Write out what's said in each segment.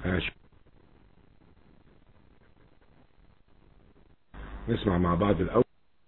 نسمع مع بعض الأول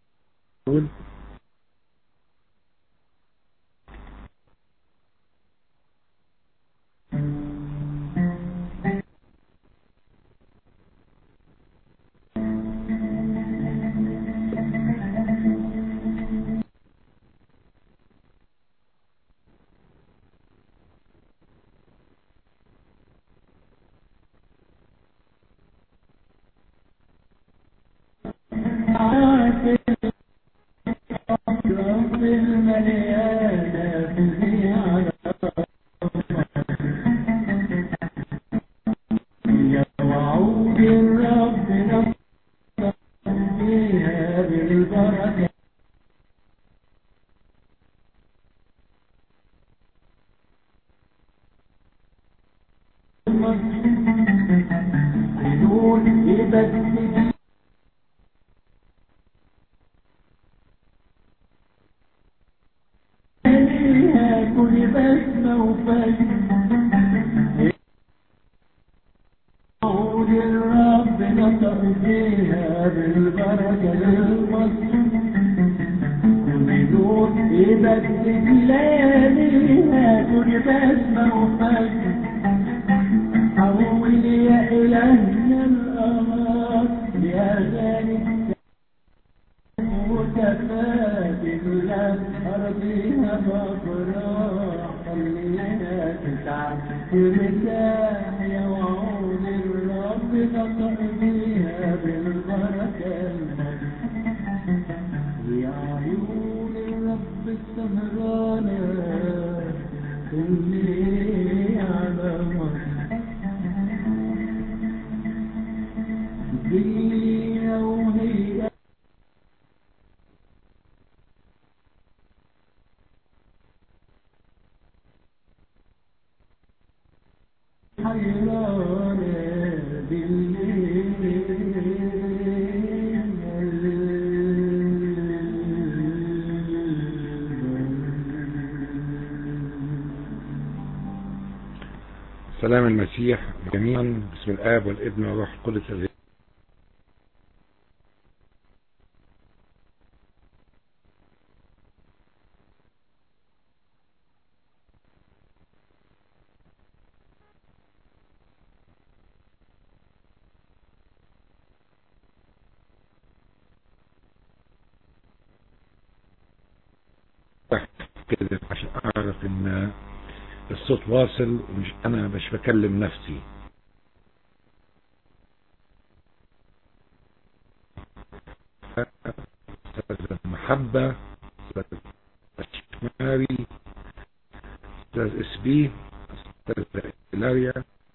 سلام المسيح جميعا بسم الآب والابن والروح القدس كده عشان اعرف ان الصوت واصل ومش انا مش بكلم نفسي استاذ محبة استاذ اشماري استاذ اس بي استاذ إلاريا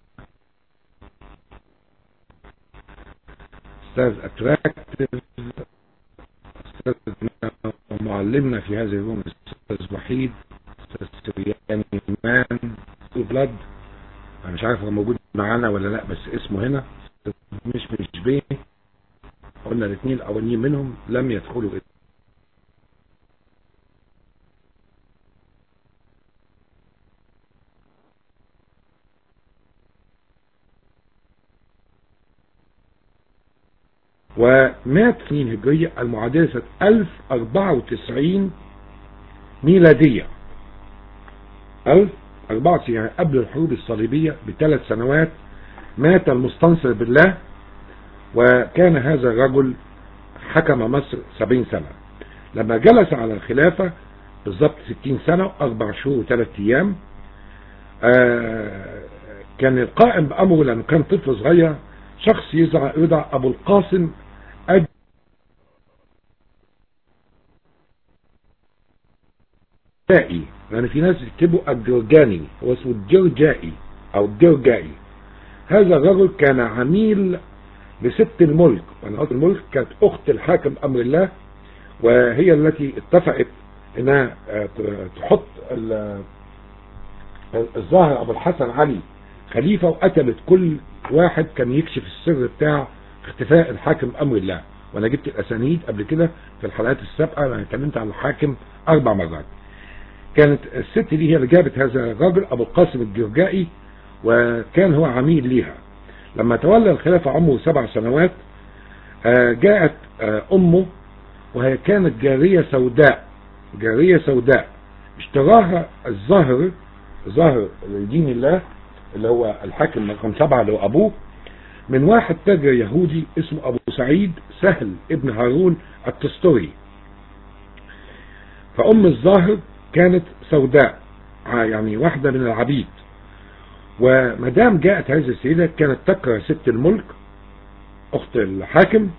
استاذ اتراكتيف استاذ ومعلمنا في هذه الروم استاذ وحيد استاذ سرياني مان بلاد انا مش عارف هو موجود معانا ولا لا بس اسمه هنا مش مش بيه قلنا الاثنين الاولانيين منهم لم يدخلوا ومات سنين هجرية المعادلة سنة 1094 ميلادية 1094 يعني قبل الحروب الصليبية بثلاث سنوات مات المستنصر بالله وكان هذا الرجل حكم مصر 70 سنة لما جلس على الخلافة بالضبط 60 سنة أربع شهور وثلاث أيام آه كان القائم بأمره لأنه كان طفل صغير شخص يدعى يدعى أبو القاسم الجرجائي يعني في ناس يكتبوا الجرجاني هو اسمه الجرجائي أو الجرجائي هذا الرجل كان عميل لست الملك وانا قلت الملك كانت أخت الحاكم أمر الله وهي التي اتفقت انها تحط الظاهر ابو الحسن علي خليفة وقتلت كل واحد كان يكشف السر بتاع اختفاء الحاكم امر الله وانا جبت الاسانيد قبل كده في الحلقات السابقة انا اتكلمت عن الحاكم اربع مرات كانت الست دي هي اللي جابت هذا الراجل ابو القاسم الجرجائي وكان هو عميل ليها لما تولى الخلافة عمره سبع سنوات جاءت أمه وهي كانت جارية سوداء جارية سوداء اشتراها الظاهر ظاهر لدين الله اللي هو الحاكم رقم سبعة اللي هو أبوه من واحد تاجر يهودي اسمه أبو سعيد سهل ابن هارون التستوري فأم الظاهر كانت سوداء يعني واحدة من العبيد ومدام جاءت هذه السيدة كانت تكره ست الملك أخت الحاكم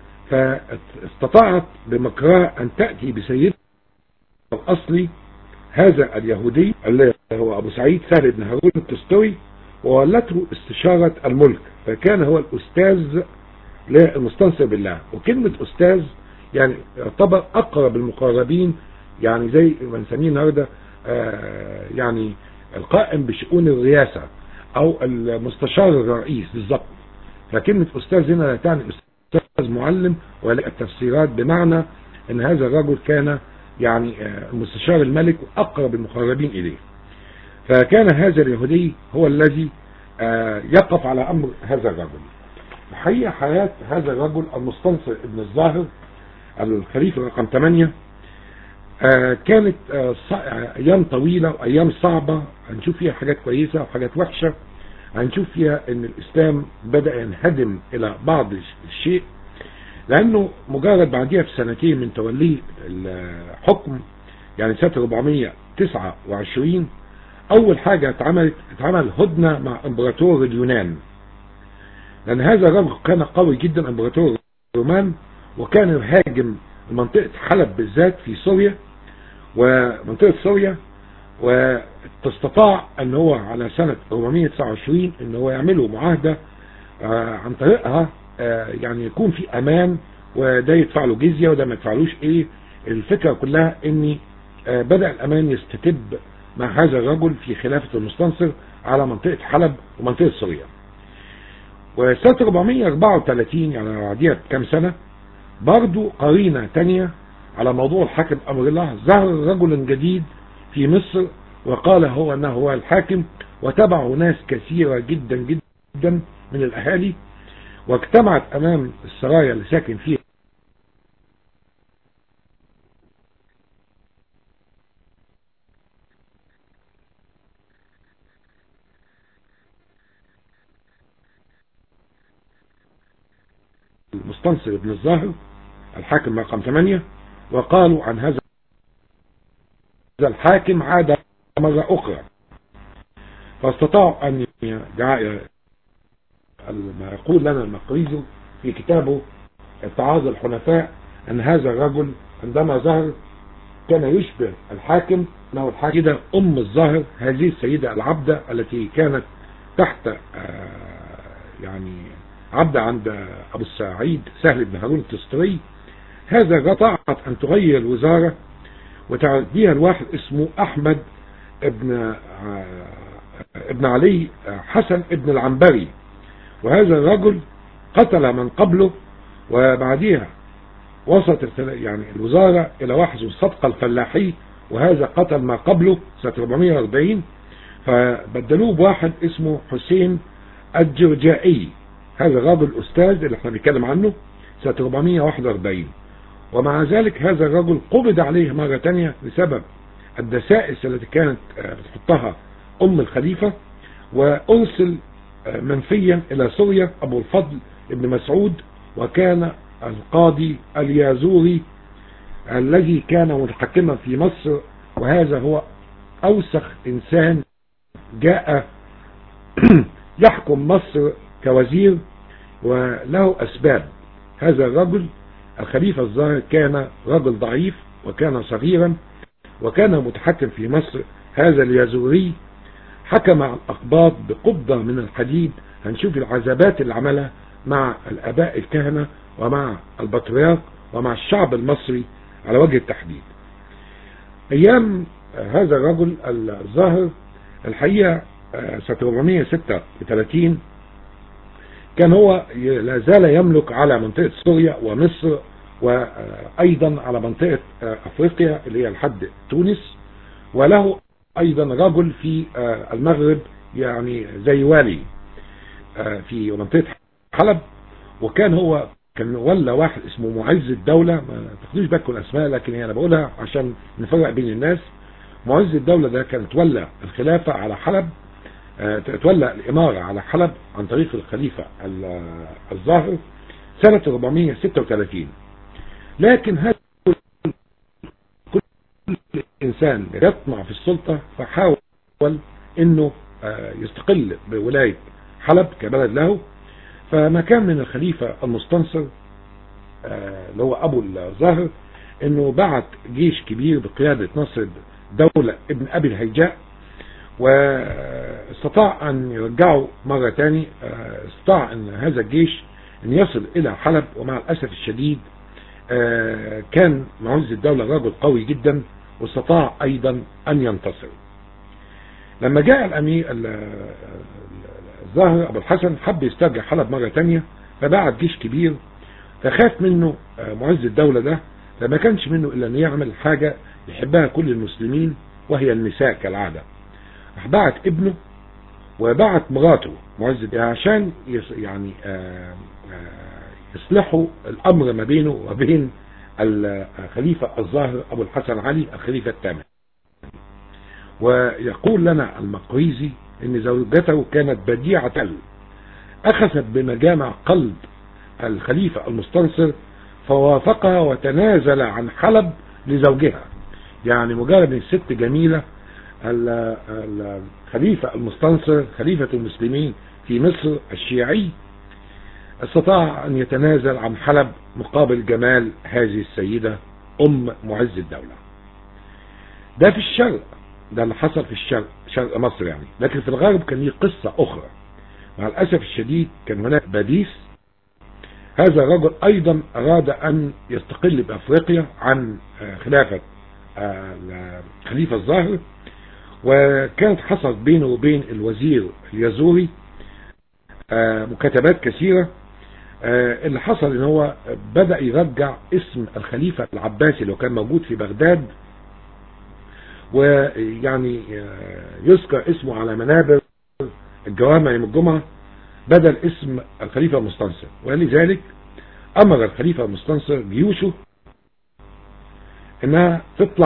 فاستطاعت بمكرها أن تأتي بسيدها الأصلي هذا اليهودي اللي هو أبو سعيد سهل بن هارون التستوي وولته استشارة الملك فكان هو الأستاذ للمستنصر بالله وكلمة أستاذ يعني يعتبر أقرب المقربين يعني زي ما نسميه النهارده آه يعني القائم بشؤون الرئاسة أو المستشار الرئيس بالضبط فكلمة أستاذ هنا لا تعني أستاذ معلم ولا التفسيرات بمعنى أن هذا الرجل كان يعني مستشار الملك وأقرب المقربين إليه فكان هذا اليهودي هو الذي يقف على أمر هذا الرجل الحقيقة حياة هذا الرجل المستنصر ابن الظاهر الخليفة رقم 8 كانت أيام طويلة وأيام صعبة هنشوف فيها حاجات كويسة وحاجات وحشة هنشوف فيها أن الإسلام بدأ ينهدم إلى بعض الشيء لأنه مجرد بعديها بسنتين من توليه الحكم يعني سنة 429 أول حاجة اتعملت اتعمل هدنة مع إمبراطور اليونان لأن هذا الرجل كان قوي جدا إمبراطور الرومان وكان يهاجم منطقة حلب بالذات في سوريا ومنطقة سوريا وتستطاع ان هو على سنة 429 ان هو يعملوا معاهدة عن طريقها يعني يكون في امان وده يدفع له جزية وده ما يدفعلوش ايه الفكرة كلها ان بدأ الامان يستتب مع هذا الرجل في خلافة المستنصر على منطقة حلب ومنطقة سوريا وسنة 434 يعني بعديها بكام سنة برضو قرينة تانية على موضوع الحاكم أمر الله ظهر رجل جديد في مصر وقال هو أنه هو الحاكم وتبعه ناس كثيرة جدا جدا من الأهالي واجتمعت أمام السرايا اللي ساكن فيها المستنصر ابن الظاهر الحاكم رقم 8 وقالوا عن هذا الحاكم عاد مرة أخرى فاستطاعوا أن ما يقول لنا المقريزي في كتابه اتعاظ الحنفاء أن هذا الرجل عندما ظهر كان يشبه الحاكم انه الحاكم كده أم الظاهر هذه السيدة العبدة التي كانت تحت يعني عبدة عند أبو السعيد سهل بن هارون التستري هذا قطعت أن تغير الوزارة وتعديها الواحد اسمه أحمد ابن ابن علي حسن ابن العنبري وهذا الرجل قتل من قبله وبعديها وصلت يعني الوزارة إلى واحد صدق الفلاحي وهذا قتل ما قبله سنة 440 فبدلوه بواحد اسمه حسين الجرجائي هذا الرجل الأستاذ اللي احنا بنتكلم عنه سنة 441 ومع ذلك هذا الرجل قبض عليه مرة تانية بسبب الدسائس التي كانت بتحطها أم الخليفة وأرسل منفيا إلى سوريا أبو الفضل ابن مسعود وكان القاضي اليازوري الذي كان متحكما في مصر وهذا هو أوسخ إنسان جاء يحكم مصر كوزير وله أسباب هذا الرجل الخليفة الظاهر كان رجل ضعيف وكان صغيرا وكان متحكم في مصر هذا اليازوري حكم على الأقباط بقبضة من الحديد هنشوف العذابات اللي عملها مع الأباء الكهنة ومع البطريرك ومع الشعب المصري على وجه التحديد أيام هذا الرجل الظاهر الحقيقة سنة 436 كان هو لا زال يملك على منطقة سوريا ومصر وأيضا على منطقة أفريقيا اللي هي لحد تونس وله أيضا رجل في المغرب يعني زي والي في منطقة حلب وكان هو كان ولا واحد اسمه معز الدولة ما تاخدوش بالكم الاسماء لكن انا بقولها عشان نفرق بين الناس معز الدولة ده كان تولى الخلافة على حلب تولى الامارة على حلب عن طريق الخليفة الظاهر سنة 436 لكن هذا كل انسان يطمع في السلطة فحاول انه يستقل بولاية حلب كبلد له فما كان من الخليفة المستنصر اللي هو ابو الظاهر انه بعت جيش كبير بقيادة نصر دولة ابن ابي الهيجاء واستطاع ان يرجعه مرة تاني استطاع ان هذا الجيش ان يصل الى حلب ومع الاسف الشديد كان معز الدولة رجل قوي جدا واستطاع ايضا ان ينتصر لما جاء الامير الظاهر ابو الحسن حب يسترجع حلب مرة تانية فبعت جيش كبير فخاف منه معز الدولة ده فما كانش منه الا ان يعمل حاجة يحبها كل المسلمين وهي النساء كالعادة راح بعت ابنه وبعت مراته معز عشان يعني يصلحوا الامر ما بينه وبين الخليفة الظاهر ابو الحسن علي الخليفة الثامن ويقول لنا المقريزي ان زوجته كانت بديعة اخذت بمجامع قلب الخليفة المستنصر فوافقها وتنازل عن حلب لزوجها يعني مجرد الست جميلة الخليفة المستنصر خليفة المسلمين في مصر الشيعي استطاع ان يتنازل عن حلب مقابل جمال هذه السيدة ام معز الدولة ده في الشرق ده اللي حصل في الشرق شرق مصر يعني لكن في الغرب كان ليه قصة اخرى مع الاسف الشديد كان هناك باديس هذا الرجل ايضا اراد ان يستقل بافريقيا عن خلافة الخليفة الظاهر وكانت حصلت بينه وبين الوزير اليزوري مكاتبات كثيرة اللي حصل ان هو بدأ يرجع اسم الخليفة العباسي اللي كان موجود في بغداد ويعني يذكر اسمه على منابر الجوامع يوم الجمعة بدل اسم الخليفة المستنصر ولذلك امر الخليفة المستنصر جيوشه انها تطلع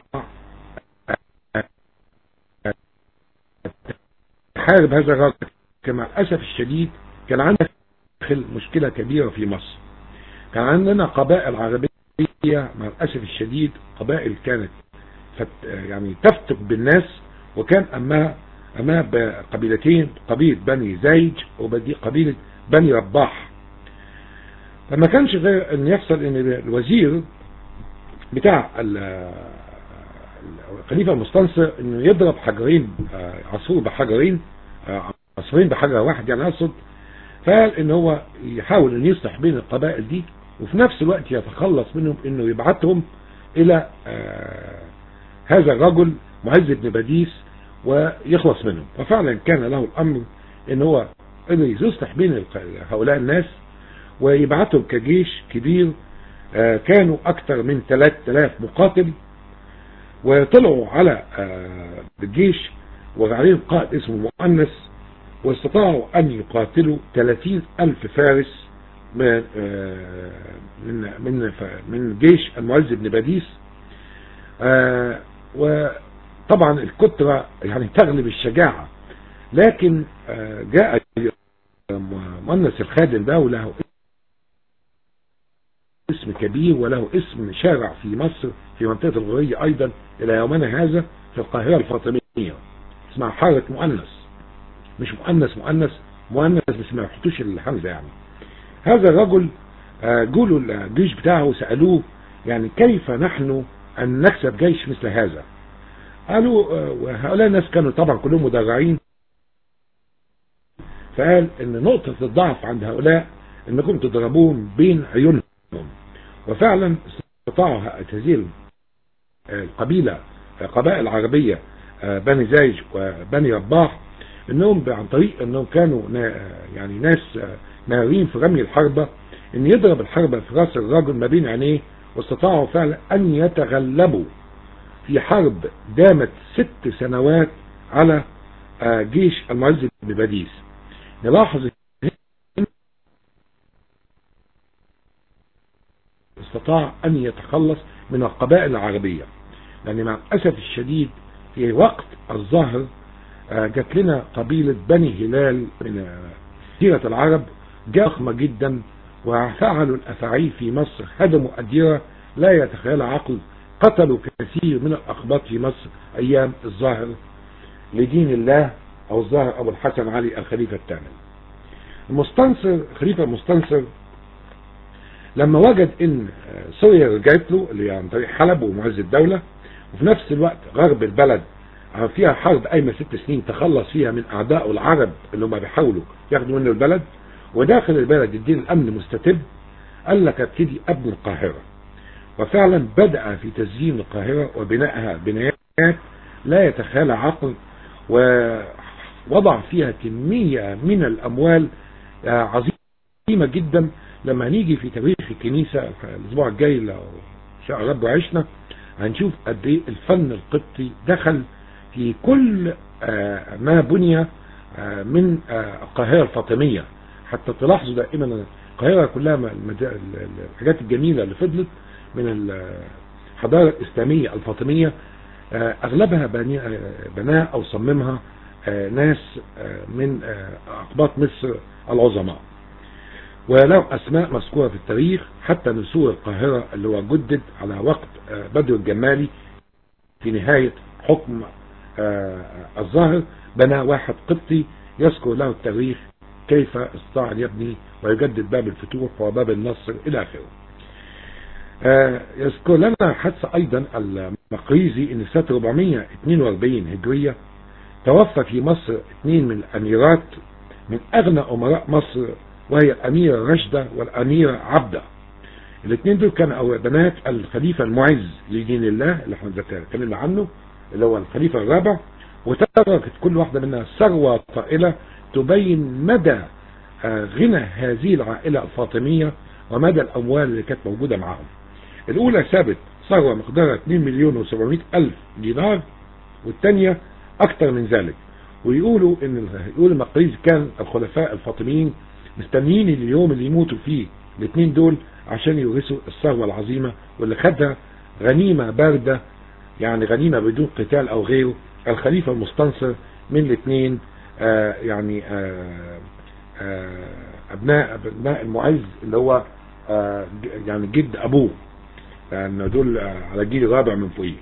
تحارب هذا الرجل كما الاسف الشديد كان عندنا مشكلة كبيرة في مصر كان عندنا قبائل عربية مع الاسف الشديد قبائل كانت يعني تفتك بالناس وكان امها امها بقبيلتين قبيلة بني زيج وقبيلة بني رباح فما كانش غير ان يحصل ان الوزير بتاع الخليفة المستنصر انه يضرب حجرين عصفور بحجرين عصفورين بحجر واحد يعني اقصد فقال ان هو يحاول ان يصلح بين القبائل دي وفي نفس الوقت يتخلص منهم انه يبعتهم الى هذا الرجل معز بن باديس ويخلص منهم ففعلا كان له الامر ان هو انه يصلح بين هؤلاء الناس ويبعتهم كجيش كبير كانوا اكثر من 3000 مقاتل وطلعوا على الجيش وعليهم قائد اسمه مؤنس واستطاعوا ان يقاتلوا 30 الف فارس من من من من جيش المعز بن باديس وطبعا الكترة يعني تغلب الشجاعة لكن جاء مؤنس الخادم ده وله اسم كبير وله اسم شارع في مصر في منطقة الغرية ايضا الى يومنا هذا في القاهرة الفاطمية اسمها حارة مؤنس مش مؤنس مؤنس مؤنس بس ما يحطوش الحمزة يعني هذا الرجل جولوا الجيش بتاعه وسألوه يعني كيف نحن ان نكسب جيش مثل هذا قالوا وهؤلاء الناس كانوا طبعا كلهم مدرعين فقال ان نقطة الضعف عند هؤلاء انكم تضربوهم بين عيونهم وفعلا استطاعوا هذه القبيلة قبائل عربية بني زيج وبني رباح انهم عن طريق انهم كانوا يعني ناس نارين في رمي الحربة ان يضرب الحربة في راس الرجل ما بين عينيه واستطاعوا فعلا ان يتغلبوا في حرب دامت ست سنوات على جيش المعز بباديس نلاحظ استطاع أن يتخلص من القبائل العربية لأن مع الأسف الشديد في وقت الظهر جات لنا قبيلة بني هلال من سيرة العرب ضخمة جدا وفعلوا الأفاعيل في مصر هدموا أديرة لا يتخيلها عقل قتلوا كثير من الأقباط في مصر أيام الظاهر لدين الله أو الظاهر أبو الحسن علي الخليفة الثامن المستنصر خليفة المستنصر لما وجد ان سوريا رجعت له اللي عن طريق حلب ومعز الدولة وفي نفس الوقت غرب البلد فيها حرب قايمة ست سنين تخلص فيها من اعداء العرب اللي هم بيحاولوا ياخدوا منه البلد وداخل البلد الدين الامن مستتب قال لك ابتدي ابني القاهرة وفعلا بدأ في تزيين القاهرة وبنائها بنايات لا يتخيل عقل ووضع فيها كمية من الاموال عظيمة جدا لما نيجي في تاريخ الكنيسة الاسبوع الجاي لو شاء رب وعشنا هنشوف قد ايه الفن القبطي دخل في كل ما بني من القاهرة الفاطمية حتى تلاحظوا دائما القاهرة كلها الحاجات الجميلة اللي فضلت من الحضارة الإسلامية الفاطمية أغلبها بناء أو صممها ناس من أقباط مصر العظماء وله أسماء مذكورة في التاريخ حتى نسور القاهرة اللي هو جدد على وقت بدر الجمالي في نهاية حكم الظاهر بنى واحد قبطي يذكر له التاريخ كيف استطاع أن يبني ويجدد باب الفتوح وباب النصر إلى آخره يذكر لنا حادثة أيضا المقريزي إن سنة 442 هجرية توفى في مصر اثنين من الأميرات من أغنى أمراء مصر وهي الأميرة رشدة والأميرة عبدة الاثنين دول كانوا بنات الخليفة المعز لدين الله اللي احنا اتكلمنا عنه اللي هو الخليفة الرابع وتركت كل واحدة منها ثروة طائلة تبين مدى غنى هذه العائلة الفاطمية ومدى الأموال اللي كانت موجودة معهم الأولى سابت ثروة مقدارها 2 مليون و700 ألف دينار والثانية أكثر من ذلك ويقولوا إن يقول المقريز كان الخلفاء الفاطميين مستنيين اليوم اللي يموتوا فيه الاثنين دول عشان يورثوا الثروة العظيمة واللي خدها غنيمة باردة يعني غنيمة بدون قتال او غيره الخليفة المستنصر من الاثنين آه يعني آه آه ابناء ابناء المعز اللي هو يعني جد ابوه لان يعني دول على الجيل الرابع من فوقيه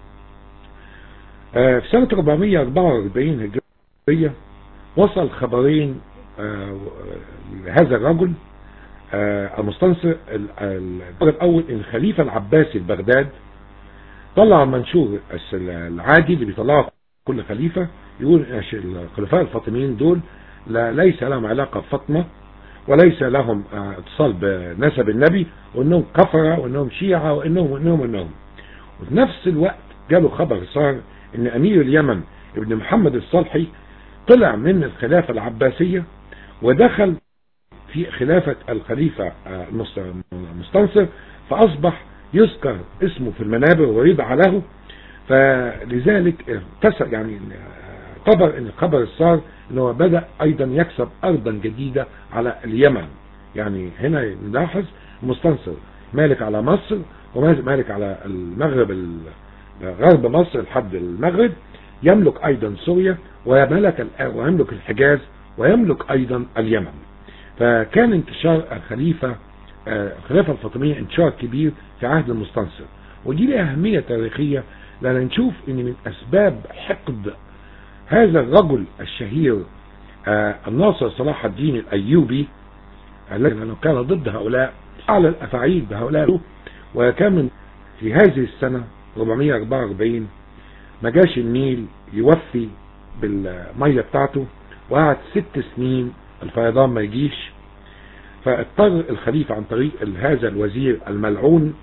في سنة 444 هجرية وصل خبرين لهذا الرجل المستنصر الاول ان الخليفة العباسي البغداد طلع منشور العادي اللي بيطلعه كل خليفة يقول الخلفاء الفاطميين دول لا ليس لهم علاقة بفاطمة وليس لهم اتصال بنسب النبي وانهم كفرة وانهم شيعة وانهم وانهم وانهم وفي نفس الوقت جاله خبر صار ان امير اليمن ابن محمد الصالحي طلع من الخلافة العباسية ودخل في خلافة الخليفة المستنصر فأصبح يذكر اسمه في المنابر ويدعى له فلذلك اتصل يعني خبر ان الخبر صار ان هو بدأ ايضا يكسب ارضا جديدة على اليمن يعني هنا نلاحظ المستنصر مالك على مصر ومالك على المغرب غرب مصر لحد المغرب يملك ايضا سوريا ويملك ويملك الحجاز ويملك ايضا اليمن فكان انتشار الخليفة الخلافة الفاطمية انتشار كبير في عهد المستنصر ودي لها أهمية تاريخية لأن نشوف ان من أسباب حقد هذا الرجل الشهير الناصر صلاح الدين الأيوبي الذي كان ضد هؤلاء على الأفاعيل بهؤلاء وكان من في هذه السنة 444 ما جاش النيل يوفي بالمية بتاعته وقعد ست سنين الفيضان ما يجيش فاضطر الخليفة عن طريق هذا الوزير الملعون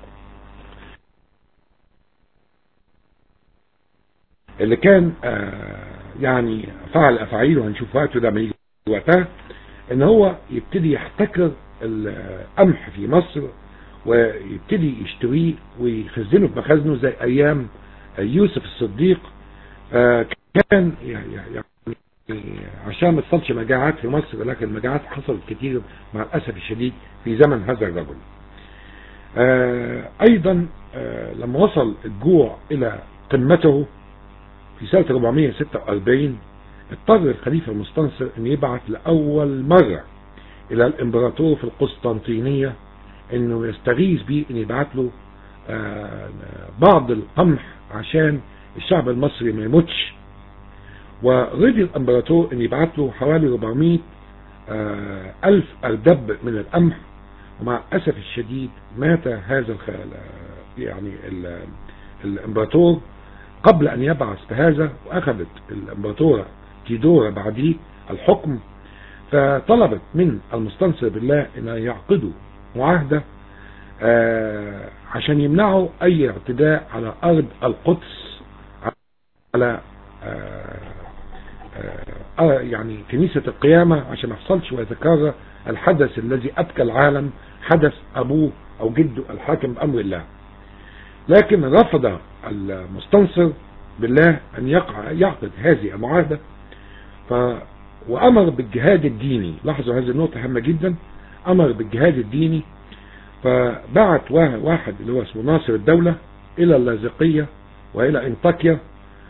اللي كان يعني فعل افعاله هنشوف وقته ده ما يجي وقتها ان هو يبتدي يحتكر القمح في مصر ويبتدي يشتريه ويخزنه في مخازنه زي ايام يوسف الصديق كان يعني عشان ما تصلش مجاعات في مصر لكن المجاعات حصلت كتير مع الأسف الشديد في زمن هذا الرجل أيضا لما وصل الجوع إلى قمته في سنة 446 اضطر الخليفة المستنصر ان يبعث لأول مرة الى الامبراطور في القسطنطينية انه يستغيث بيه ان يبعث له بعض القمح عشان الشعب المصري ما يموتش ورضي الامبراطور ان يبعث له حوالي 400 الف اردب من القمح ومع الاسف الشديد مات هذا يعني الامبراطور قبل ان يبعث بهذا واخذت الامبراطورة تيدورا بعديه الحكم فطلبت من المستنصر بالله ان يعقدوا معاهدة آه عشان يمنعوا اي اعتداء على ارض القدس على آه آه يعني كنيسة القيامة عشان ما يحصلش ويتكرر الحدث الذي ابكى العالم حدث ابوه او جده الحاكم بامر الله لكن رفض المستنصر بالله ان يقع يعقد هذه المعاهدة ف وامر بالجهاد الديني لاحظوا هذه النقطة هامة جدا امر بالجهاد الديني فبعت واحد اللي هو اسمه ناصر الدولة الى اللاذقية والى انطاكيا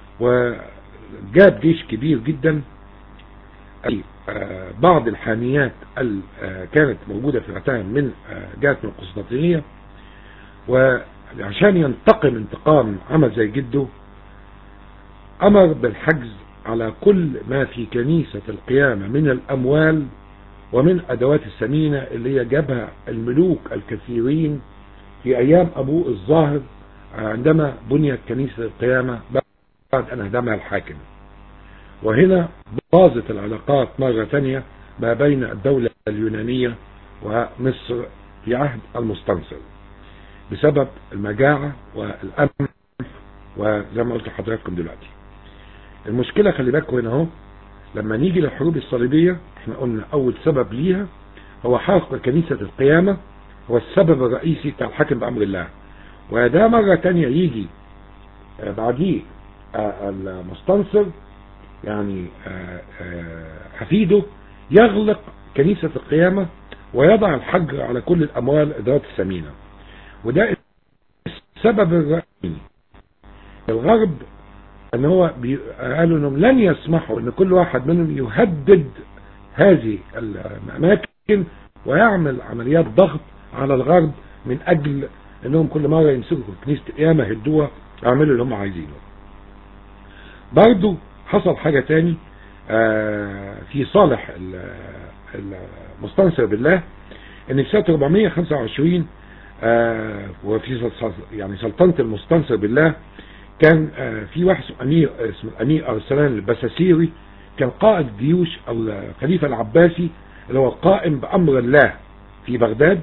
وجاب جيش كبير جدا بعض الحاميات اللي كانت موجودة في وقتها من جهة من القسطنطينية وعشان ينتقم انتقام عمل زي جده امر بالحجز على كل ما في كنيسة القيامة من الاموال ومن ادوات السمينة اللي هي جابها الملوك الكثيرين في ايام ابوه الظاهر عندما بنيت كنيسة القيامة بعد ان هدمها الحاكم وهنا باظت العلاقات مرة ثانية ما بين الدولة اليونانية ومصر في عهد المستنصر بسبب المجاعة والأمن وزي ما قلت لحضراتكم دلوقتي المشكلة خلي بالكم هنا اهو لما نيجي للحروب الصليبية احنا قلنا اول سبب ليها هو حرق كنيسة القيامة هو السبب الرئيسي بتاع الحاكم بأمر الله وده مرة تانية يجي بعديه المستنصر يعني حفيده يغلق كنيسة القيامة ويضع الحجر على كل الأموال إدارات السمينة وده السبب الرئيسي الغرب ان هو قالوا انهم لن يسمحوا ان كل واحد منهم يهدد هذه الاماكن ويعمل عمليات ضغط على الغرب من اجل انهم كل مرة يمسكوا كنيسة القيامة يهدوها يعملوا اللي هم عايزينه برضو حصل حاجة تاني في صالح المستنصر بالله ان في سنة 425 وفي يعني سلطنة المستنصر بالله كان في واحد اسمه امير اسمه الامير ارسلان البساسيري كان قائد جيوش او الخليفة العباسي اللي هو القائم بامر الله في بغداد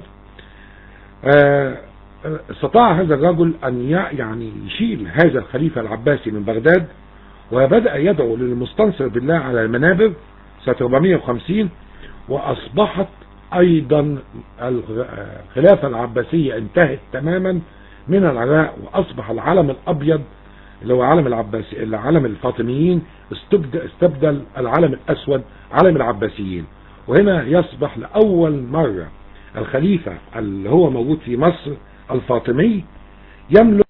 استطاع هذا الرجل ان يعني يشيل هذا الخليفة العباسي من بغداد وبدأ يدعو للمستنصر بالله على المنابر سنة 450 واصبحت ايضا الخلافة العباسية انتهت تماما من العراق واصبح العلم الابيض اللي هو علم العباسي العلم الفاطميين استبدل, استبدل العلم الاسود علم العباسيين وهنا يصبح لاول مرة الخليفة اللي هو موجود في مصر الفاطمي يملك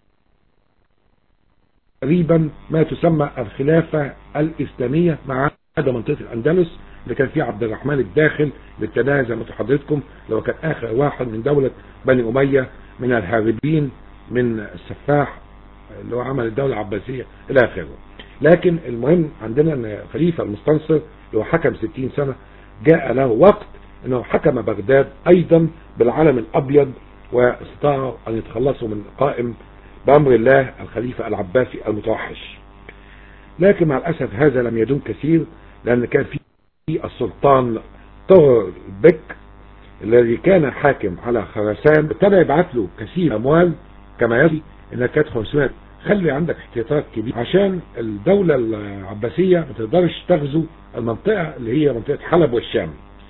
تقريبا ما تسمى الخلافة الاسلامية مع عدا منطقة الاندلس اللي كان فيه عبد الرحمن الداخل بالتنازل زي ما حضرتكم لو كان اخر واحد من دولة بني امية من الهاربين من السفاح اللي هو عمل الدولة العباسية الى اخره لكن المهم عندنا ان خليفة المستنصر اللي هو حكم 60 سنة جاء له وقت انه حكم بغداد ايضا بالعلم الابيض واستطاعوا ان يتخلصوا من قائم بامر الله الخليفة العباسي المتوحش لكن مع الاسف هذا لم يدوم كثير لان كان في السلطان طهر بك الذي كان حاكم على خراسان ابتدى يبعث له كثير اموال كما يري انها كانت 500 خلي عندك احتياطات كبيرة عشان الدولة العباسية ما تقدرش تغزو المنطقة اللي هي منطقة حلب والشام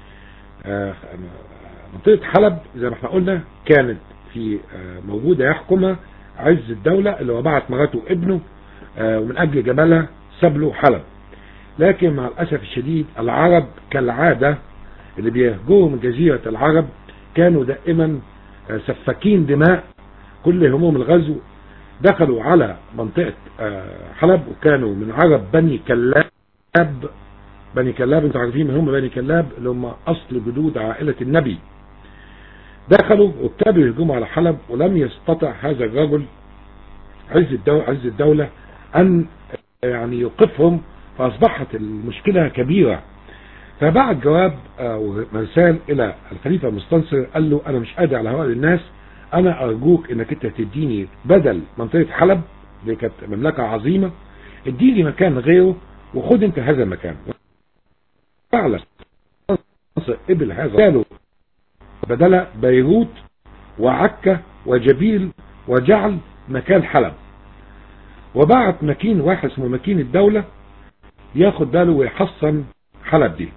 منطقة حلب زي ما احنا قلنا كانت في موجودة يحكمها عز الدولة اللي هو بعت مراته وابنه ومن اجل جمالها وساب له حلب لكن مع الأسف الشديد العرب كالعادة اللي بيهجوهم من جزيرة العرب كانوا دائما سفاكين دماء كل هموم الغزو دخلوا على منطقة حلب وكانوا من عرب بني كلاب بني كلاب انتوا عارفين من هم بني كلاب اللي هم أصل جدود عائلة النبي دخلوا وابتدوا يهجموا على حلب ولم يستطع هذا الرجل عز الدولة, عز الدولة أن يعني يوقفهم فأصبحت المشكلة كبيرة فبعت جواب مرسال إلى الخليفة المستنصر قال له أنا مش قادر على هؤلاء الناس أنا أرجوك إنك أنت تديني بدل منطقة حلب اللي كانت مملكة عظيمة اديني مكان غيره وخد أنت هذا المكان فعلا قبل هذا قالوا بدل بيروت وعكا وجبيل وجعل مكان حلب وبعت مكين واحد اسمه مكين الدولة ياخد باله ويحصن حلب دي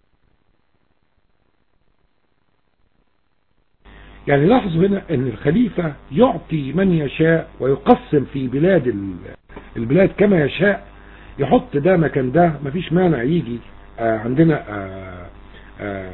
يعني لاحظوا هنا ان الخليفة يعطي من يشاء ويقسم في بلاد البلاد كما يشاء يحط ده مكان ده مفيش مانع يجي آه عندنا آه آه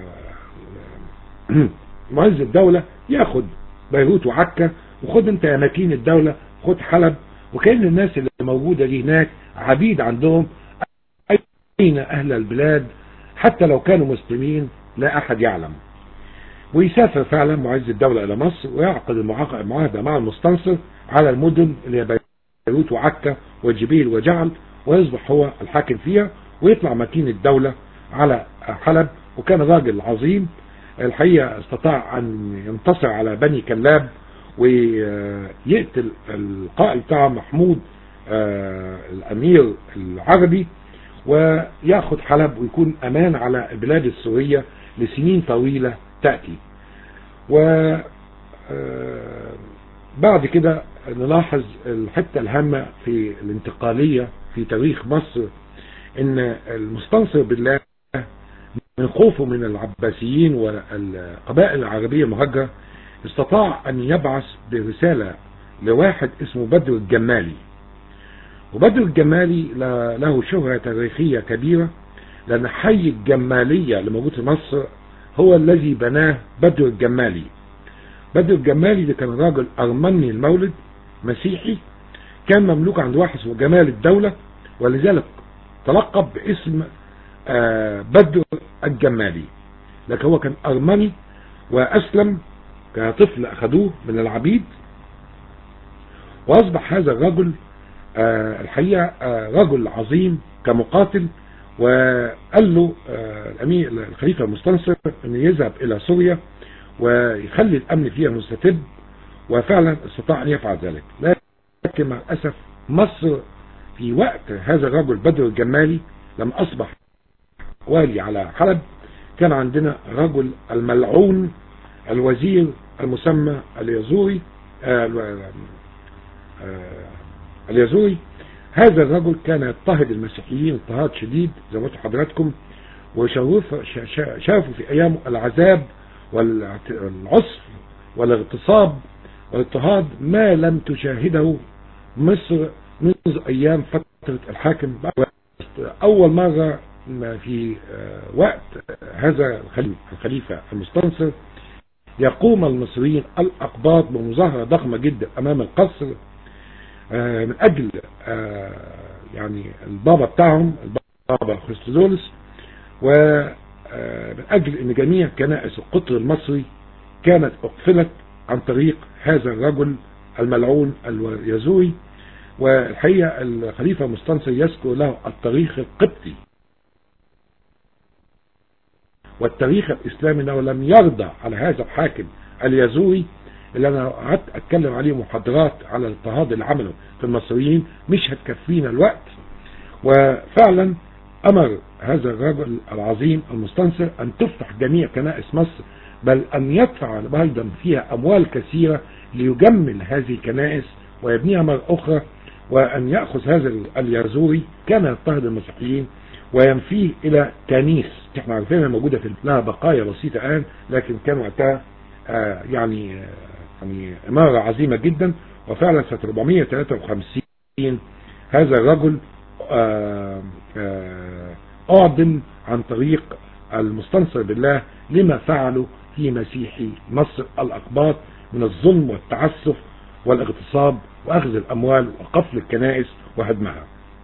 معز الدولة ياخد بيروت وعكا وخد انت يا مكين الدولة خد حلب وكأن الناس اللي موجودة دي هناك عبيد عندهم أين أهل البلاد حتى لو كانوا مسلمين لا أحد يعلم ويسافر فعلا معز الدولة إلى مصر ويعقد المعاهدة مع المستنصر على المدن اللي هي بيروت وعكا وجبيل وجعل ويصبح هو الحاكم فيها ويطلع مكين الدولة على حلب وكان راجل عظيم الحقيقة استطاع أن ينتصر على بني كلاب ويقتل القائد بتاعه محمود الأمير العربي وياخد حلب ويكون أمان على البلاد السورية لسنين طويلة تأتي و بعد كده نلاحظ الحتة الهامة في الانتقالية في تاريخ مصر ان المستنصر بالله من خوفه من العباسيين والقبائل العربية المهجرة استطاع ان يبعث برسالة لواحد اسمه بدر الجمالي وبدر الجمالي له شهرة تاريخية كبيرة لأن حي الجمالية اللي موجود في مصر هو الذي بناه بدر الجمالي بدر الجمالي ده كان راجل أرمني المولد مسيحي كان مملوك عند واحد اسمه جمال الدولة ولذلك تلقب باسم بدر الجمالي لكن هو كان أرمني وأسلم كطفل أخذوه من العبيد وأصبح هذا الرجل الحقيقة رجل عظيم كمقاتل وقال له الأمير الخليفة المستنصر أن يذهب إلى سوريا ويخلي الأمن فيها مستتب وفعلا استطاع أن يفعل ذلك لكن مع الأسف مصر في وقت هذا الرجل بدر الجمالي لما أصبح والي على حلب كان عندنا رجل الملعون الوزير المسمى اليزوري اليزوري هذا الرجل كان يضطهد المسيحيين اضطهاد شديد زي ما حضراتكم وشافوا في ايامه العذاب والعسر والاغتصاب والاضطهاد ما لم تشاهده مصر منذ ايام فترة الحاكم اول مرة في وقت هذا الخليفة المستنصر يقوم المصريين الاقباط بمظاهرة ضخمة جدا امام القصر من اجل يعني البابا بتاعهم البابا خريستوزولس ومن اجل ان جميع كنائس القطر المصري كانت اقفلت عن طريق هذا الرجل الملعون اليزوري والحقيقة الخليفة مستنصر يذكر له التاريخ القبطي والتاريخ الاسلامي انه لم يرضى على هذا الحاكم اليزوري اللي انا قعدت اتكلم عليه محاضرات على الاضطهاد اللي عمله في المصريين مش هتكفينا الوقت وفعلا امر هذا الرجل العظيم المستنصر ان تفتح جميع كنائس مصر بل ان يدفع ايضا فيها اموال كثيرة ليجمل هذه الكنائس ويبنيها مرة اخرى وان يأخذ هذا اليازوري كان يضطهد المسيحيين وينفيه الى تانيس احنا عارفينها موجودة في لها بقايا بسيطة الان لكن كان وقتها آه يعني آه يعني إمارة عظيمة جدا وفعلا سنة 453 هذا الرجل أعدم عن طريق المستنصر بالله لما فعلوا في مسيحي مصر الأقباط من الظلم والتعسف والاغتصاب وأخذ الأموال وقفل الكنائس وهدمها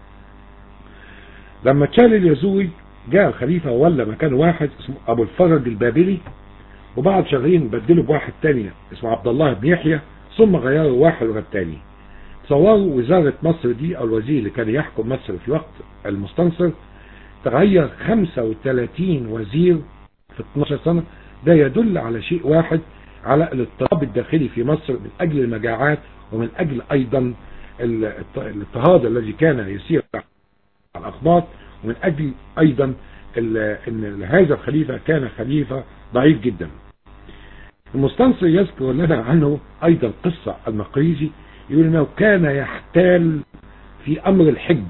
لما تشال اليزوي جاء الخليفة ولا مكان واحد اسمه أبو الفرج البابلي وبعد شهرين بدلوا بواحد تاني اسمه عبد الله بن يحيى ثم غيروا واحد ورا التاني تصوروا وزارة مصر دي أو الوزير اللي كان يحكم مصر في وقت المستنصر تغير 35 وزير في 12 سنة ده يدل على شيء واحد على الاضطراب الداخلي في مصر من أجل المجاعات ومن أجل أيضا الاضطهاد الذي كان يسير على الأقباط ومن أجل أيضا أن هذا الخليفة كان خليفة ضعيف جدا المستنصر يذكر لنا عنه أيضا قصة المقريزي يقول أنه كان يحتال في أمر الحج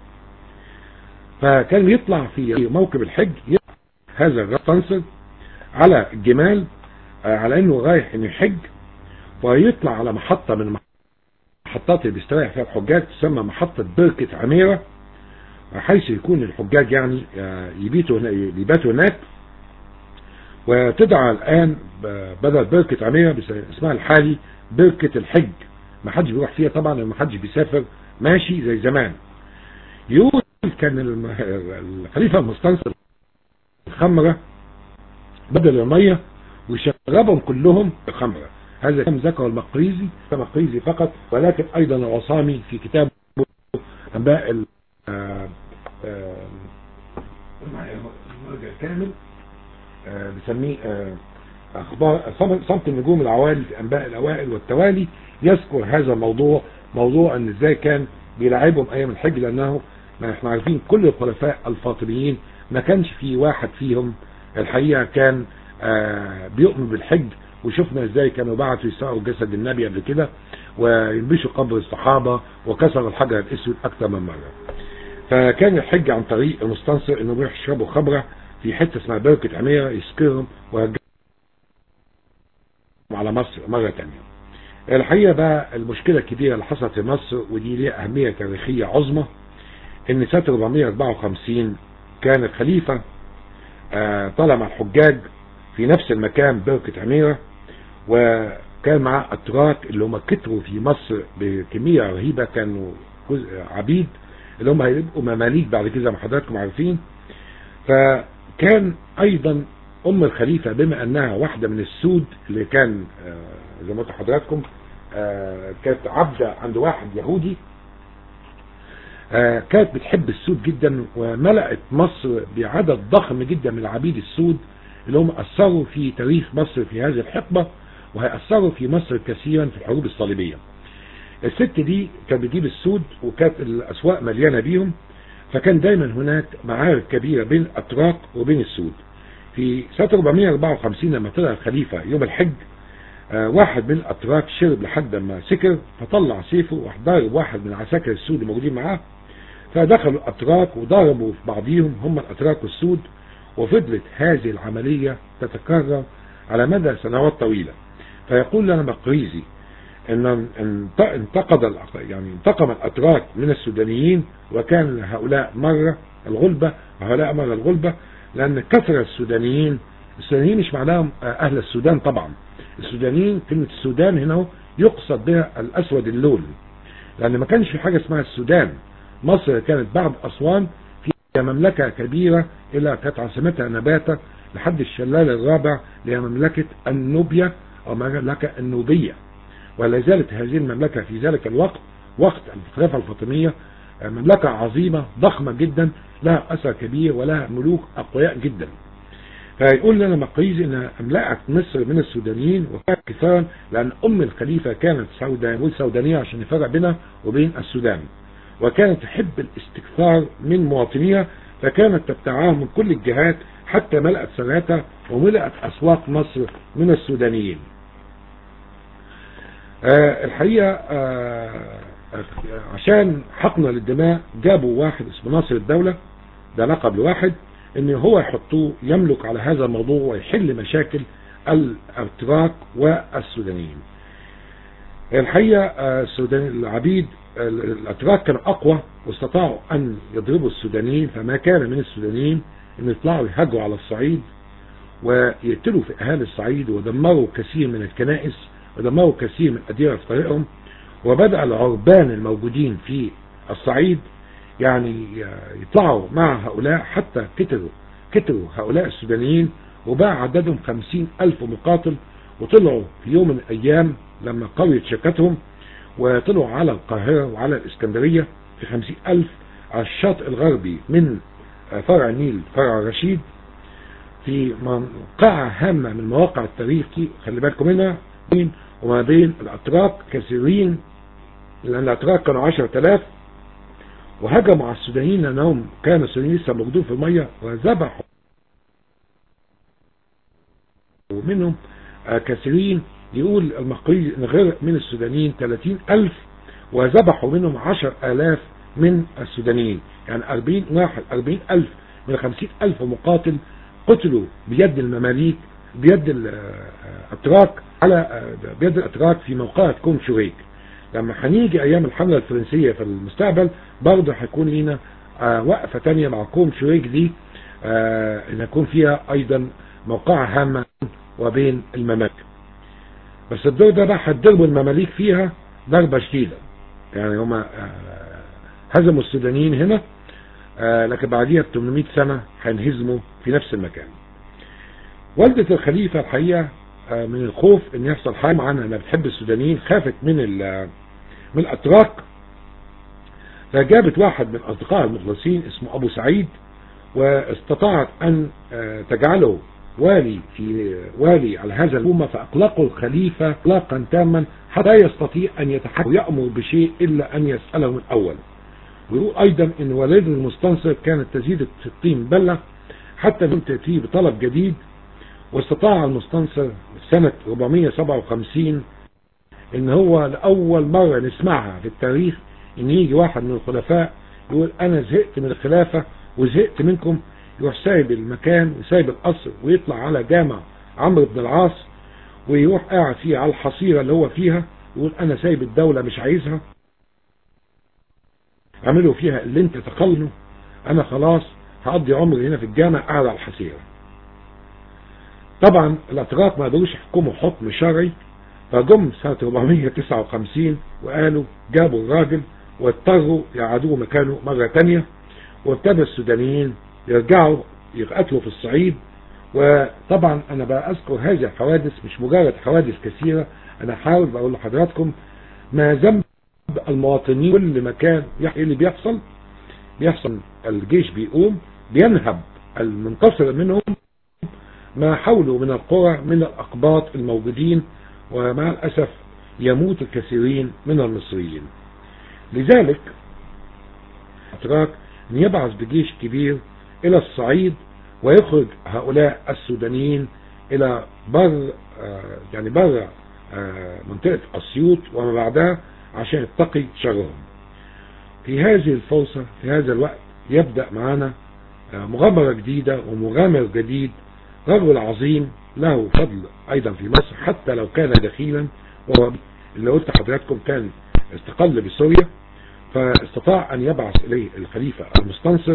فكان يطلع في موكب الحج هذا المستنصر على الجمال على انه رايح انه يحج ويطلع على محطة من المحطات اللي بيستريح فيها الحجاج تسمى محطة بركة عميرة حيث يكون الحجاج يعني يبيتوا يباتوا هناك وتدعى الآن بدل بركة عميرة اسمها الحالي بركة الحج ما حدش بيروح فيها طبعا ما حدش بيسافر ماشي زي زمان يقول كان الخليفة المستنصر الخمرة بدل المية ويشربهم كلهم خمرة هذا كلام ذكر المقريزي كمقريزي فقط ولكن ايضا العصامي في كتابه انباء كامل بسميه اخبار صمت النجوم العوالي في انباء الاوائل والتوالي يذكر هذا الموضوع موضوع ان ازاي كان بيلعبهم ايام الحج لانه ما احنا عارفين كل الخلفاء الفاطميين ما كانش في واحد فيهم الحقيقة كان آه بيؤمن بالحج وشفنا ازاي كانوا بعتوا يسرقوا جسد النبي قبل كده وينبشوا قبر الصحابة وكسروا الحجر الاسود اكثر من مرة فكان الحج عن طريق المستنصر انه بيروح يشربوا خمرة في حتة اسمها بركة عميرة يسكرهم ويرجعوا على مصر مرة تانية الحقيقة بقى المشكلة الكبيرة اللي حصلت في مصر ودي ليها أهمية تاريخية عظمى ان سنة 454 كان الخليفة طلع مع الحجاج في نفس المكان بركة عميرة وكان معاه أتراك اللي هم كتروا في مصر بكمية رهيبة كانوا عبيد اللي هم هيبقوا مماليك بعد كده ما حضراتكم عارفين فكان أيضا أم الخليفة بما أنها واحدة من السود اللي كان زي ما قلت حضراتكم كانت عبدة عند واحد يهودي كانت بتحب السود جدا وملأت مصر بعدد ضخم جدا من العبيد السود اللي هم أثروا في تاريخ مصر في هذه الحقبة وهيأثروا في مصر كثيرا في الحروب الصليبية الست دي كانت بتجيب السود وكانت الأسواق مليانة بيهم فكان دايما هناك معارك كبيرة بين الأتراك وبين السود في سنة 454 لما طلع الخليفة يوم الحج واحد من الأتراك شرب لحد ما سكر فطلع سيفه وراح ضارب واحد من عساكر السود الموجودين معاه فدخلوا الأتراك وضربوا في بعضهم هم الأتراك والسود وفضلت هذه العملية تتكرر على مدى سنوات طويلة فيقول لنا مقريزي ان انتقد يعني انتقم الاتراك من السودانيين وكان هؤلاء مرة الغلبة وهؤلاء مرة الغلبة لان كثر السودانيين السودانيين مش معناهم اهل السودان طبعا السودانيين كلمة السودان هنا يقصد بها الاسود اللون لان ما كانش في حاجة اسمها السودان مصر كانت بعد اسوان في مملكة كبيرة الى كانت عاصمتها نباتة لحد الشلال الرابع اللي هي مملكة النوبيا او مملكة النوبية ولا زالت هذه المملكة في ذلك الوقت وقت الخلافة الفاطمية مملكة عظيمة ضخمة جدا لها أثر كبير ولها ملوك أقوياء جدا فيقول لنا مقريزي أنها أملأت مصر من السودانيين وكانت كثارا لأن أم الخليفة كانت سودانية سودانية عشان يفرق بينها وبين السودان وكانت تحب الاستكثار من مواطنيها فكانت تبتعاهم من كل الجهات حتى ملأت سنتها وملأت أسواق مصر من السودانيين آه الحقيقة آه عشان حقنا للدماء جابوا واحد اسمه ناصر الدولة ده لقب لواحد ان هو يحطوه يملك على هذا الموضوع ويحل مشاكل الاتراك والسودانيين الحقيقة آه السودان العبيد الاتراك كانوا اقوى واستطاعوا ان يضربوا السودانيين فما كان من السودانيين ان يطلعوا يهاجروا على الصعيد ويقتلوا في اهالي الصعيد ودمروا كثير من الكنائس ودمروا كثير من الاديره في طريقهم وبدأ العربان الموجودين في الصعيد يعني يطلعوا مع هؤلاء حتى كتروا كتروا هؤلاء السودانيين وباع عددهم خمسين ألف مقاتل وطلعوا في يوم من الأيام لما قويت شكتهم وطلعوا على القاهرة وعلى الإسكندرية في خمسين ألف على الشاطئ الغربي من فرع النيل فرع رشيد في موقعة هامة من مواقع التاريخ خلي بالكم منها وما بين الأتراك كثيرين لأن الأتراك كانوا عشر تلاف وهجموا على السودانيين لأنهم كانوا السودانيين لسه موجودين في المية وذبحوا ومنهم كثيرين يقول المقري ان غير من السودانيين 30 ألف وذبحوا منهم 10 آلاف من السودانيين يعني 40 واحد 40 ألف من 50 ألف مقاتل قتلوا بيد المماليك بيد الأتراك على بيد الأتراك في موقعة كوم شريك لما هنيجي أيام الحملة الفرنسية في المستقبل برضه هيكون لنا وقفة تانية مع كوم شريك دي ان يكون فيها أيضا موقعة هامة وبين الممالك بس الدور ده بقى هتضربوا المماليك فيها ضربة شديدة يعني هما هزموا السودانيين هنا لكن بعديها ب 800 سنة هينهزموا في نفس المكان والدة الخليفة الحقيقة من الخوف ان يحصل حاجة عنها انها بتحب السودانيين خافت من من الاتراك فجابت واحد من اصدقائها المخلصين اسمه ابو سعيد واستطاعت ان تجعله والي في والي على هذا الأمة فأقلقوا الخليفة إطلاقا تاما حتى يستطيع أن يتحكم ويأمر بشيء إلا أن يسأله من الأول ويقول أيضا أن والد المستنصر كانت تزيد الطين بلة حتى لم تأتيه بطلب جديد واستطاع المستنصر سنة 457 ان هو لأول مرة نسمعها في التاريخ ان يجي واحد من الخلفاء يقول انا زهقت من الخلافة وزهقت منكم يروح سايب المكان وسايب القصر ويطلع على جامع عمرو بن العاص ويروح قاعد فيه على الحصيرة اللي هو فيها يقول انا سايب الدولة مش عايزها اعملوا فيها اللي انت تقلنه انا خلاص هقضي عمري هنا في الجامع قاعد على الحصيرة طبعا الاتراك ما قدروش يحكموا حكم شرعي فجم سنة 459 وقالوا جابوا الراجل واضطروا يعادوه مكانه مرة تانية وابتدى السودانيين يرجعوا يقتلوا في الصعيد وطبعا انا بقى اذكر هذه الحوادث مش مجرد حوادث كثيرة انا حاول بقول لحضراتكم ما ذنب المواطنين كل مكان ايه اللي بيحصل بيحصل الجيش بيقوم بينهب المنتصر منهم ما حوله من القرى من الأقباط الموجودين ومع الأسف يموت الكثيرين من المصريين لذلك أتراك أن يبعث بجيش كبير إلى الصعيد ويخرج هؤلاء السودانيين إلى بر يعني بر منطقة أسيوط وما بعدها عشان يتقي شرهم في هذه الفرصة في هذا الوقت يبدأ معنا مغامرة جديدة ومغامر جديد رجل عظيم له فضل ايضا في مصر حتى لو كان دخيلا وهو اللي قلت حضراتكم كان استقل بسوريا فاستطاع ان يبعث اليه الخليفة المستنصر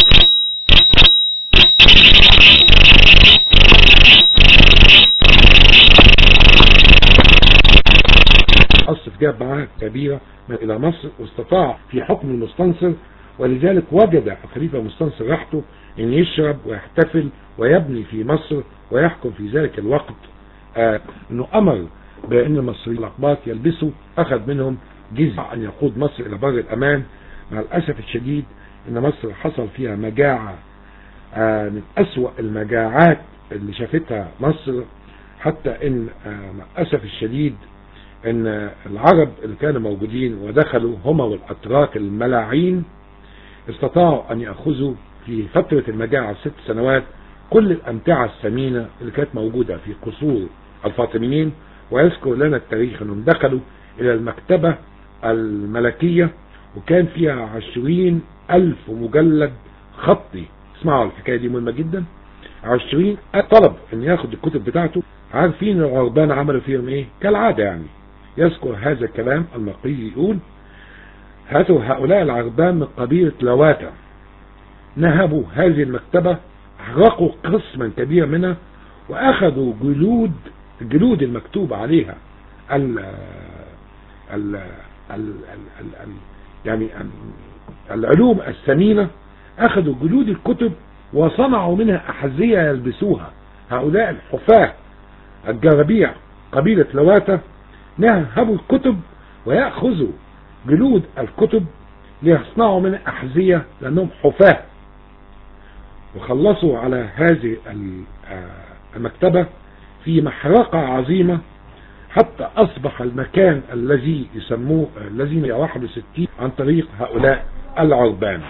أصف جاب معاه كبيرة من إلى مصر واستطاع في حكم المستنصر ولذلك وجد الخليفة المستنصر راحته ان يشرب ويحتفل ويبني في مصر ويحكم في ذلك الوقت آه انه امر بان المصريين الاقباط يلبسوا اخذ منهم جزء ان يقود مصر الى بر الامان مع الاسف الشديد ان مصر حصل فيها مجاعة آه من اسوأ المجاعات اللي شافتها مصر حتى ان آه مع الاسف الشديد ان العرب اللي كانوا موجودين ودخلوا هما والاتراك الملاعين استطاعوا ان يأخذوا في فترة المجاعة ست سنوات كل الأمتعة الثمينة اللي كانت موجودة في قصور الفاطميين ويذكر لنا التاريخ أنهم دخلوا إلى المكتبة الملكية وكان فيها عشرين ألف مجلد خطي اسمعوا الحكاية دي مهمة جدا عشرين طلب أن ياخد الكتب بتاعته عارفين العربان عملوا فيهم إيه كالعادة يعني يذكر هذا الكلام المقري يقول هاتوا هؤلاء العربان من قبيلة لواتا نهبوا هذه المكتبة احرقوا قسما كبيرا منها واخذوا جلود الجلود المكتوب عليها ال ال ال ال ال يعني العلوم الثمينة اخذوا جلود الكتب وصنعوا منها احذية يلبسوها هؤلاء الحفاة الجربيع قبيلة لواتا نهبوا الكتب ويأخذوا جلود الكتب ليصنعوا منها أحذية لأنهم حفاة وخلصوا على هذه المكتبة في محرقة عظيمة حتى أصبح المكان الذي يسموه الذين 61 عن طريق هؤلاء العربان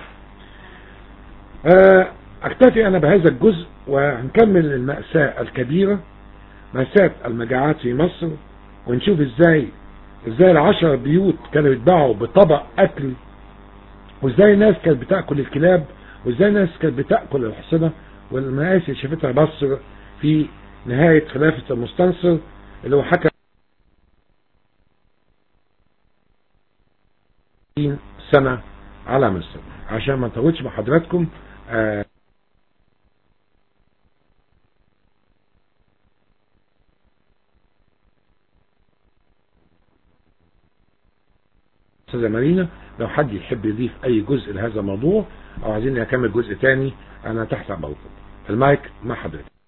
أكتفي أنا بهذا الجزء وهنكمل المأساة الكبيرة مأساة المجاعات في مصر ونشوف ازاي ازاي العشر بيوت كانوا يتباعوا بطبق أكل وازاي الناس كانت بتأكل الكلاب وازاي الناس كانت بتأكل الحصنة والمآسي اللي شافتها مصر في نهاية خلافة المستنصر اللي هو حكى سنة على مصر عشان ما نطولش مع حضراتكم آه استاذة مارينا لو حد يحب يضيف اي جزء لهذا الموضوع او عايزين اكمل جزء تاني انا تحت امركم المايك مع حضرتك